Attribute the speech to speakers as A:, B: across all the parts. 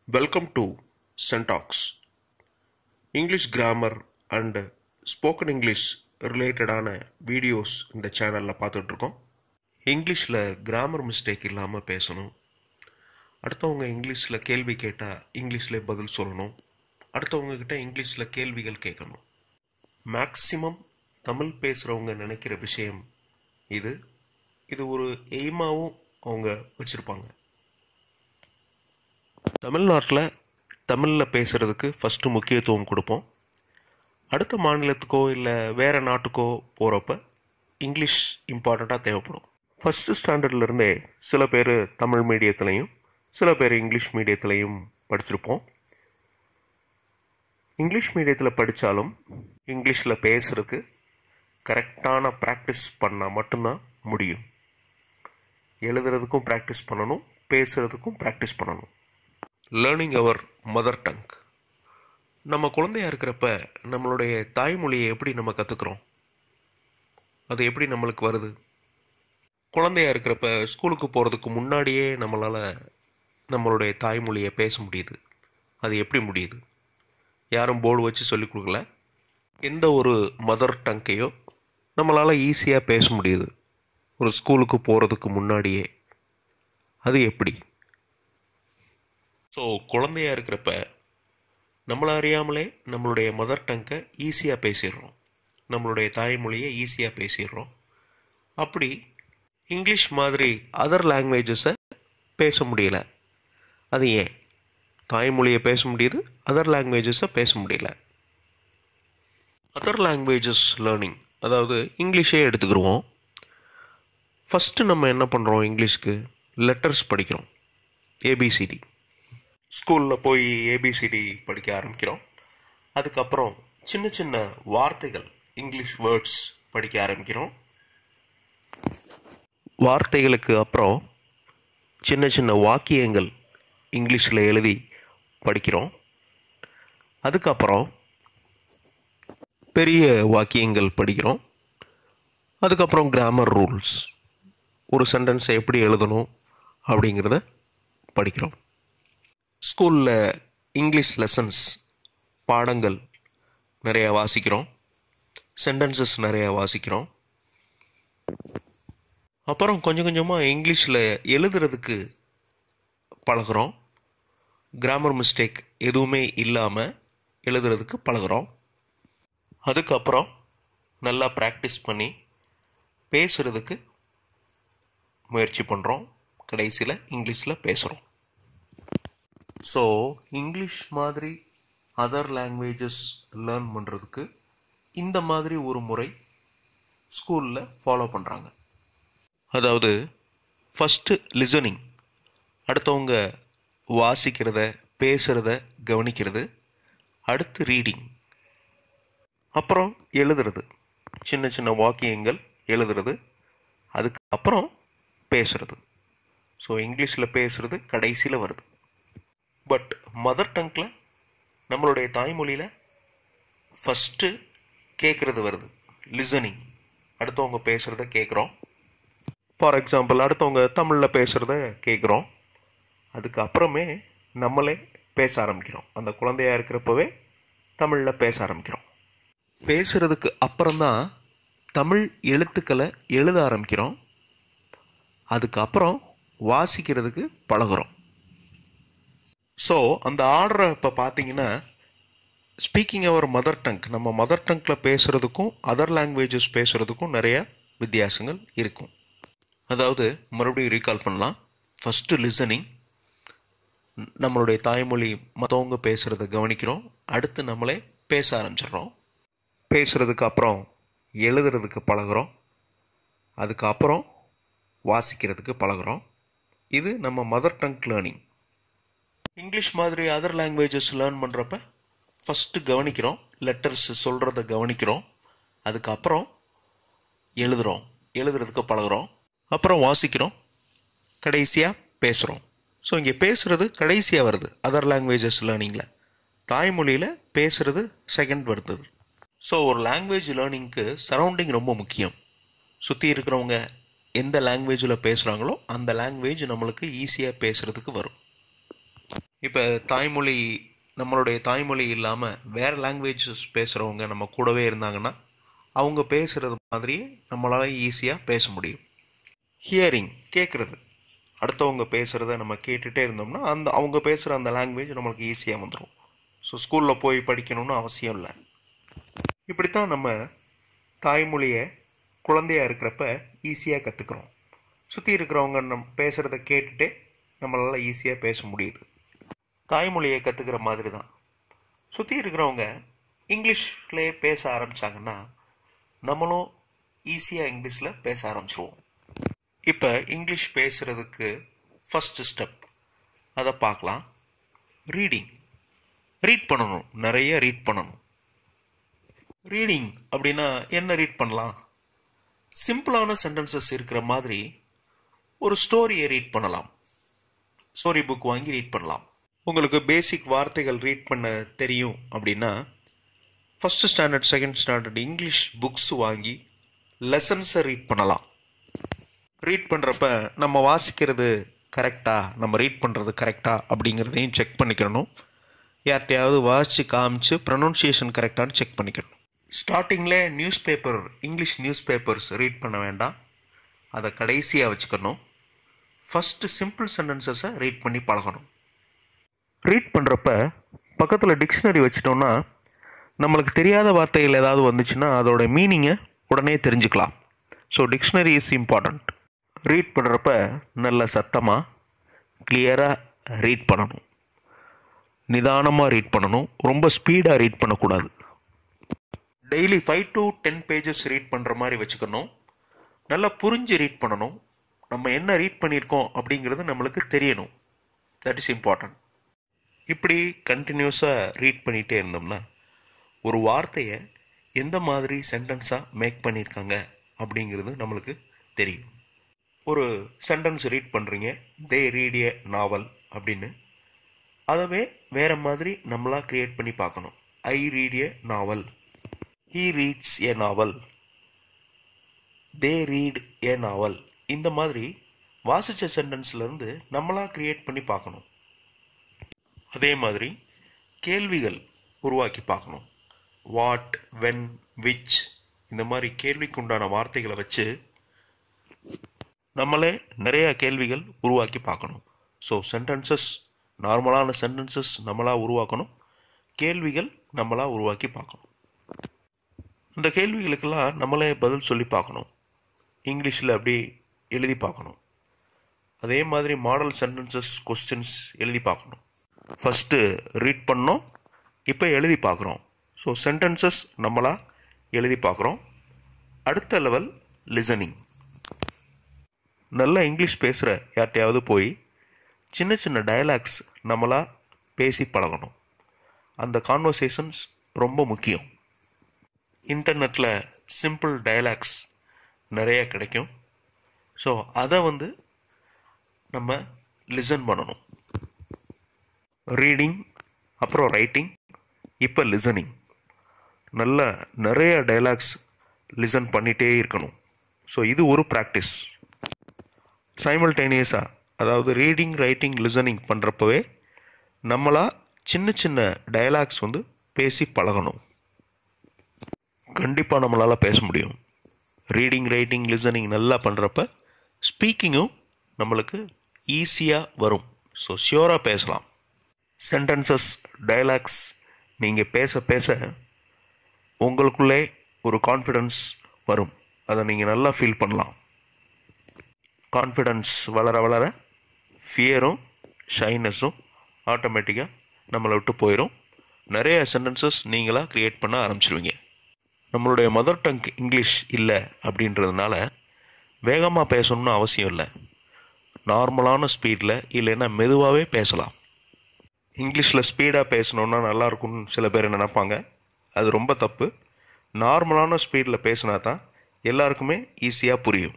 A: Welcome to Syntax. English grammar and spoken English ரிலேட்டடான videos இந்த சேனலில் பார்த்துட்ருக்கோம் இங்கிலீஷில் கிராமர் மிஸ்டேக் இல்லாமல் பேசணும் அடுத்தவங்க இங்கிலீஷில் கேள்வி கேட்டால் இங்கிலீஷில் பதில் சொல்லணும் அடுத்தவங்க கிட்ட இங்கிலீஷில் கேள்விகள் கேட்கணும் மேக்ஸிமம் தமிழ் பேசுகிறவங்க நினைக்கிற விஷயம் இது இது ஒரு எய்மாவும் அவங்க வச்சுருப்பாங்க தமிழ்நாட்டில் தமிழில் பேசுகிறதுக்கு ஃபஸ்ட்டு முக்கியத்துவம் கொடுப்போம் அடுத்த மாநிலத்துக்கோ இல்லை வேறு நாட்டுக்கோ போகிறப்ப இங்கிலீஷ் இம்பார்ட்டண்ட்டாக தேவைப்படும் ஃபஸ்ட்டு ஸ்டாண்டர்ட்லேருந்தே சில பேர் தமிழ் மீடியத்துலேயும் சில பேர் இங்கிலீஷ் மீடியத்துலேயும் படிச்சிருப்போம் இங்கிலீஷ் மீடியத்தில் படித்தாலும் இங்கிலீஷில் பேசுகிறதுக்கு கரெக்டான ப்ராக்டிஸ் பண்ணால் மட்டும்தான் முடியும் எழுதுறதுக்கும் ப்ராக்டிஸ் பண்ணணும் பேசுகிறதுக்கும் ப்ராக்டிஸ் பண்ணணும் லேர்னிங் அவர் மதர் டங் நம்ம குழந்தையா இருக்கிறப்ப நம்மளுடைய தாய்மொழியை எப்படி நம்ம கற்றுக்குறோம் அது எப்படி நம்மளுக்கு வருது குழந்தையா இருக்கிறப்ப ஸ்கூலுக்கு போகிறதுக்கு முன்னாடியே நம்மளால் நம்மளுடைய தாய்மொழியை பேச முடியுது அது எப்படி முடியுது யாரும் போர்டு வச்சு சொல்லிக் கொடுக்கல எந்த ஒரு மதர் டங்கையோ நம்மளால் ஈஸியாக பேச முடியுது ஒரு ஸ்கூலுக்கு போகிறதுக்கு முன்னாடியே அது எப்படி ஸோ குழந்தையா இருக்கிறப்ப நம்மளை அறியாமலே நம்மளுடைய மதர் டங்கை ஈஸியாக பேசிடுறோம் நம்மளுடைய தாய்மொழியை ஈஸியாக பேசிடுறோம் அப்படி இங்கிலீஷ் மாதிரி அதர் லாங்குவேஜஸை பேச முடியல அது ஏன் தாய்மொழியை பேச முடியுது அதர் லாங்குவேஜஸை பேச முடியல அதர் லாங்குவேஜஸ் லேர்னிங் அதாவது இங்கிலீஷே எடுத்துக்கிடுவோம் ஃபஸ்ட்டு நம்ம என்ன பண்ணுறோம் இங்கிலீஷ்க்கு லெட்டர்ஸ் படிக்கிறோம் ஏபிசிடி ஸ்கூலில் போய் ஏபிசிடி படிக்க ஆரம்பிக்கிறோம் அதுக்கப்புறம் சின்ன சின்ன வார்த்தைகள் இங்கிலீஷ் வேர்ட்ஸ் படிக்க ஆரம்பிக்கிறோம் வார்த்தைகளுக்கு அப்புறம் சின்ன சின்ன வாக்கியங்கள் இங்கிலீஷில் எழுதி படிக்கிறோம் அதுக்கப்புறம் பெரிய வாக்கியங்கள் படிக்கிறோம் அதுக்கப்புறம் கிராமர் ரூல்ஸ் ஒரு சென்டென்ஸை எப்படி எழுதணும் அப்படிங்கிறத படிக்கிறோம் ஸ்கூலில் இங்கிலீஷ் லெசன்ஸ் பாடங்கள் நிறையா வாசிக்கிறோம் சென்டென்சஸ் நிறையா வாசிக்கிறோம் அப்புறம் கொஞ்சம் கொஞ்சமாக இங்கிலீஷில் எழுதுறதுக்கு பழகிறோம் கிராமர் மிஸ்டேக் எதுவுமே இல்லாமல் எழுதுறதுக்கு பழகிறோம் அதுக்கப்புறம் நல்லா ப்ராக்டிஸ் பண்ணி பேசுகிறதுக்கு முயற்சி பண்ணுறோம் கடைசியில் இங்கிலீஷில் பேசுகிறோம் ஸோ இங்கிலீஷ் மாதிரி அதர் லாங்குவேஜஸ் லேர்ன் பண்ணுறதுக்கு இந்த மாதிரி ஒரு முறை ஸ்கூலில் ஃபாலோ பண்ணுறாங்க அதாவது ஃபஸ்ட்டு லிசனிங் அடுத்தவங்க வாசிக்கிறத பேசுகிறத கவனிக்கிறது அடுத்து ரீடிங் அப்புறம் எழுதுறது சின்ன சின்ன வாக்கியங்கள் எழுதுறது அதுக்கு அப்புறம் பேசுறது ஸோ இங்கிலீஷில் பேசுறது கடைசியில் வருது பட் மதர் டங்கில் நம்மளுடைய தாய்மொழியில் ஃபஸ்ட்டு கேட்குறது வருது லிசனிங் அடுத்தவங்க பேசுகிறத கேட்குறோம் ஃபார் எக்ஸாம்பிள் அடுத்தவங்க தமிழில் பேசுகிறத கேட்குறோம் அதுக்கு அப்புறமே நம்மளே பேச ஆரம்பிக்கிறோம் அந்த குழந்தையா இருக்கிறப்பவே தமிழில் பேச ஆரம்பிக்கிறோம் பேசுகிறதுக்கு அப்புறம்தான் தமிழ் எழுத்துக்களை எழுத ஆரம்பிக்கிறோம் அதுக்கப்புறம் வாசிக்கிறதுக்கு பழகுறோம் ஸோ அந்த ஆர்டரை இப்போ பார்த்தீங்கன்னா ஸ்பீக்கிங் அவர் மதர் டங் நம்ம மதர் டங்கில் பேசுகிறதுக்கும் அதர் லாங்குவேஜஸ் பேசுகிறதுக்கும் நிறைய வித்தியாசங்கள் இருக்கும் அதாவது மறுபடியும் ரீகால் பண்ணலாம் ஃபஸ்ட்டு லிசனிங் நம்மளுடைய தாய்மொழி மற்றவங்க பேசுகிறத கவனிக்கிறோம் அடுத்து நம்மளே பேச ஆரம்பிச்சிடுறோம் பேசுகிறதுக்கு அப்புறம் எழுதுறதுக்கு பழகிறோம் அதுக்கப்புறம் வாசிக்கிறதுக்கு பழகிறோம் இது நம்ம மதர் டங் லேர்னிங் இங்கிலீஷ் மாதிரி அதர் லாங்குவேஜஸ் லேர்ன் பண்ணுறப்ப ஃபஸ்ட்டு கவனிக்கிறோம் லெட்டர்ஸ் சொல்கிறத கவனிக்கிறோம் அதுக்கப்புறம் எழுதுகிறோம் எழுதுறதுக்கு பழகிறோம் அப்புறம் வாசிக்கிறோம் கடைசியாக பேசுகிறோம் ஸோ இங்கே பேசுகிறது கடைசியாக வருது அதர் லாங்குவேஜஸ் லேர்னிங்கில் தாய்மொழியில் பேசுகிறது செகண்ட் வருது ஸோ ஒரு லாங்குவேஜ் லேர்னிங்க்கு சரௌண்டிங் ரொம்ப முக்கியம் சுற்றி இருக்கிறவங்க எந்த லாங்குவேஜில் பேசுகிறாங்களோ அந்த லாங்குவேஜ் நம்மளுக்கு ஈஸியாக பேசுகிறதுக்கு வரும் இப்போ தாய்மொழி நம்மளுடைய தாய்மொழி இல்லாமல் வேறு லாங்குவேஜஸ் பேசுகிறவங்க நம்ம கூடவே இருந்தாங்கன்னா அவங்க பேசுகிறது மாதிரி நம்மளால் ஈஸியாக பேச முடியும் ஹியரிங் கேட்குறது அடுத்தவங்க பேசுகிறத நம்ம கேட்டுகிட்டே இருந்தோம்னா அந்த அவங்க பேசுகிற அந்த லாங்குவேஜ் நம்மளுக்கு ஈஸியாக வந்துடும் ஸோ ஸ்கூலில் போய் படிக்கணும்னு அவசியம் இல்லை இப்படித்தான் நம்ம தாய்மொழியை குழந்தையா இருக்கிறப்ப ஈஸியாக கற்றுக்குறோம் சுற்றி இருக்கிறவங்க நம் பேசுகிறத கேட்டுகிட்டே நம்மளால் ஈஸியாக பேச முடியுது தாய்மொழியை கற்றுக்கிற மாதிரி தான் சுற்றி இருக்கிறவங்க இங்கிலீஷ்லேயே பேச ஆரம்பித்தாங்கன்னா நம்மளும் ஈஸியாக இங்கிலீஷில் பேச ஆரம்பிச்சிருவோம் இப்போ இங்கிலீஷ் பேசுகிறதுக்கு ஃபஸ்ட்டு ஸ்டெப் அதை பார்க்கலாம் ரீடிங் ரீட் பண்ணணும் நிறைய ரீட் பண்ணணும் ரீடிங் அப்படின்னா என்ன ரீட் பண்ணலாம் சிம்பிளான சென்டென்சஸ் இருக்கிற மாதிரி ஒரு ஸ்டோரியை ரீட் பண்ணலாம் ஸ்டோரி புக் வாங்கி ரீட் பண்ணலாம் உங்களுக்கு பேசிக் வார்த்தைகள் ரீட் பண்ண தெரியும் அப்படின்னா first standard second standard English books வாங்கி லெசன்ஸை ரீட் பண்ணலாம் ரீட் பண்ணுறப்ப நம்ம வாசிக்கிறது கரெக்டா நம்ம ரீட் பண்ணுறது கரெக்டா அப்படிங்கிறதையும் செக் பண்ணிக்கணும் யார்கிட்டையாவது வாசித்து காமிச்சு ப்ரொனவுன்சியேஷன் கரெக்டானு செக் பண்ணிக்கணும் ஸ்டார்டிங்கில் news paper English news papers read பண்ண வேண்டாம் அதை கடைசியாக வச்சுக்கணும் ஃபஸ்ட்டு சிம்பிள் சென்டென்சஸை ரீட் பண்ணி பழகணும் ரீட் பண்ணுறப்ப பக்கத்தில் டிக்ஷனரி வச்சிட்டோம்னா நம்மளுக்கு தெரியாத வார்த்தைகள் ஏதாவது வந்துச்சுன்னா அதோட மீனிங்கை உடனே தெரிஞ்சுக்கலாம் so dictionary is important read பண்ணுறப்ப நல்ல சத்தமாக கிளியராக ரீட் பண்ணணும் நிதானமாக ரீட் பண்ணணும் ரொம்ப ஸ்பீடாக ரீட் பண்ணக்கூடாது daily five to ten pages read பண்ணுற மாதிரி வச்சுக்கணும் நல்லா புரிஞ்சு ரீட் பண்ணணும் நம்ம என்ன ரீட் பண்ணியிருக்கோம் அப்படிங்கிறது நம்மளுக்கு தெரியணும் தட் இஸ் இம்பார்ட்டன்ட் இப்படி கண்டினியூஸாக ரீட் பண்ணிகிட்டே இருந்தோம்னா ஒரு வார்த்தையை எந்த மாதிரி சென்டென்ஸாக மேக் பண்ணியிருக்காங்க அப்படிங்கிறது நம்மளுக்கு தெரியும் ஒரு சென்டென்ஸ் ரீட் பண்ணுறீங்க தே ரீட் ஏ நாவல் அப்படின்னு அதவே வேறு மாதிரி நம்மளாக க்ரியேட் பண்ணி பார்க்கணும் I read a novel he reads a novel they read a novel இந்த மாதிரி வாசித்த சென்டென்ஸ்லேருந்து நம்மளாக க்ரியேட் பண்ணி பார்க்கணும் அதே மாதிரி கேள்விகள் உருவாக்கி பார்க்கணும் வாட் வென் விச் இந்த மாதிரி கேள்விக்கு உண்டான வார்த்தைகளை வச்சு நம்மளே நிறைய கேள்விகள் உருவாக்கி பார்க்கணும் ஸோ சென்டென்சஸ் நார்மலான சென்டென்சஸ் நம்மளாக உருவாக்கணும் கேள்விகள் நம்மளாக உருவாக்கி பார்க்கணும் இந்த கேள்விகளுக்கெல்லாம் நம்மளே பதில் சொல்லி பார்க்கணும் இங்கிலீஷில் அப்படி எழுதி பார்க்கணும் அதே மாதிரி மாடல் சென்டென்சஸ் கொஸ்டின்ஸ் எழுதி பார்க்கணும் ஃபஸ்ட்டு ரீட் பண்ணோம் இப்போ எழுதி பார்க்குறோம் ஸோ சென்டென்சஸ் நம்மளாக எழுதி பார்க்குறோம் அடுத்த லெவல் லிசனிங் நல்லா இங்கிலீஷ் பேசுகிற யார்கிட்டையாவது போய் சின்ன சின்ன டயலாக்ஸ் நம்மளாக பேசி பழகணும் அந்த கான்வர்சேஷன்ஸ் ரொம்ப முக்கியம் இன்டர்நெட்டில் சிம்பிள் டயலாக்ஸ் நிறைய கிடைக்கும் ஸோ அதை வந்து நம்ம லிசன் பண்ணணும் ரீடிங் அப்புறம் ரைட்டிங் இப்போ லிசனிங் நல்ல நிறைய டைலாக்ஸ் லிசன் பண்ணிகிட்டே இருக்கணும் ஸோ இது ஒரு ப்ராக்டிஸ் சைமல்டேனியஸாக அதாவது ரீடிங் ரைட்டிங் லிசனிங் பண்ணுறப்பவே நம்மளா சின்ன சின்ன டயலாக்ஸ் வந்து பேசி பழகணும் கண்டிப்பாக நம்மளால் பேச முடியும் ரீடிங் ரைட்டிங் லிசனிங் நல்லா பண்ணுறப்ப ஸ்பீக்கிங்கும் நம்மளுக்கு ஈஸியாக வரும் ஸோ ஷியோராக பேசலாம் சென்டென்சஸ் டயலாக்ஸ் நீங்கள் பேச பேச உங்களுக்குள்ளே ஒரு கான்ஃபிடென்ஸ் வரும் அதை நீங்கள் நல்லா ஃபீல் பண்ணலாம் கான்ஃபிடென்ஸ் வளர வளர ஃபியரும் ஷைனஸும் ஆட்டோமேட்டிக்காக நம்மளை விட்டு போயிடும் நிறைய சென்டென்சஸ் நீங்களாக க்ரியேட் பண்ண ஆரம்பிச்சிருவீங்க நம்மளுடைய மதர் டங் இங்கிலீஷ் இல்லை அப்படின்றதுனால வேகமாக பேசணும்னு அவசியம் இல்லை நார்மலான ஸ்பீடில் இல்லைன்னா மெதுவாகவே பேசலாம் இங்கிலீஷில் ஸ்பீடாக பேசணுன்னா நல்லா இருக்கும்னு சில பேர் நினைப்பாங்க அது ரொம்ப தப்பு நார்மலான ஸ்பீடில் பேசினா தான் எல்லாருக்குமே ஈஸியாக புரியும்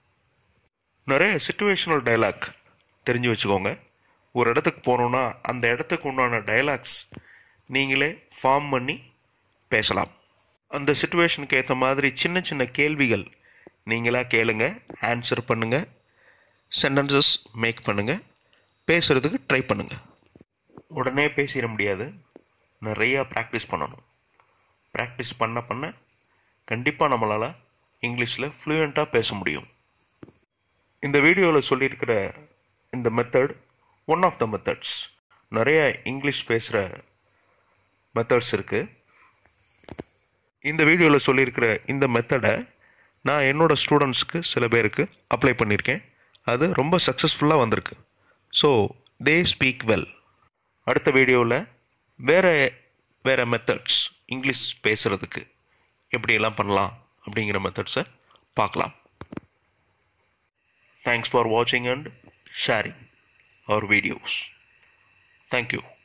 A: நிறைய சுச்சுவேஷனல் டைலாக் தெரிஞ்சு வச்சுக்கோங்க ஒரு இடத்துக்கு போகணுன்னா அந்த இடத்துக்கு உண்டான டைலாக்ஸ் நீங்களே ஃபார்ம் பண்ணி பேசலாம் அந்த சுச்சுவேஷனுக்கு ஏற்ற மாதிரி சின்ன சின்ன கேள்விகள் நீங்களாக கேளுங்க ஆன்சர் பண்ணுங்கள் சென்டென்சஸ் மேக் பண்ணுங்கள் பேசுகிறதுக்கு ட்ரை பண்ணுங்கள் உடனே பேசிட முடியாது நிறையா ப்ராக்டிஸ் பண்ணணும் ப்ராக்டிஸ் பண்ண பண்ண கண்டிப்பாக நம்மளால் இங்கிலீஷில் ஃப்ளூயண்ட்டாக பேச முடியும் இந்த வீடியோவில் சொல்லியிருக்கிற இந்த method one of the methods நிறைய இங்கிலீஷ் பேசுகிற மெத்தட்ஸ் இருக்குது இந்த வீடியோவில் சொல்லியிருக்கிற இந்த மெத்தடை நான் என்னோடய ஸ்டூடெண்ட்ஸ்க்கு சில பேருக்கு அப்ளை பண்ணியிருக்கேன் அது ரொம்ப சக்ஸஸ்ஃபுல்லாக வந்திருக்கு ஸோ தே ஸ்பீக் வெல் அடுத்த வீடியோவில் வேறு வேறு மெத்தட்ஸ் இங்கிலீஷ் பேசுகிறதுக்கு எப்படியெல்லாம் பண்ணலாம் அப்படிங்கிற மெத்தட்ஸை பார்க்கலாம் தேங்க்ஸ் ஃபார் வாட்சிங் and sharing our videos thank you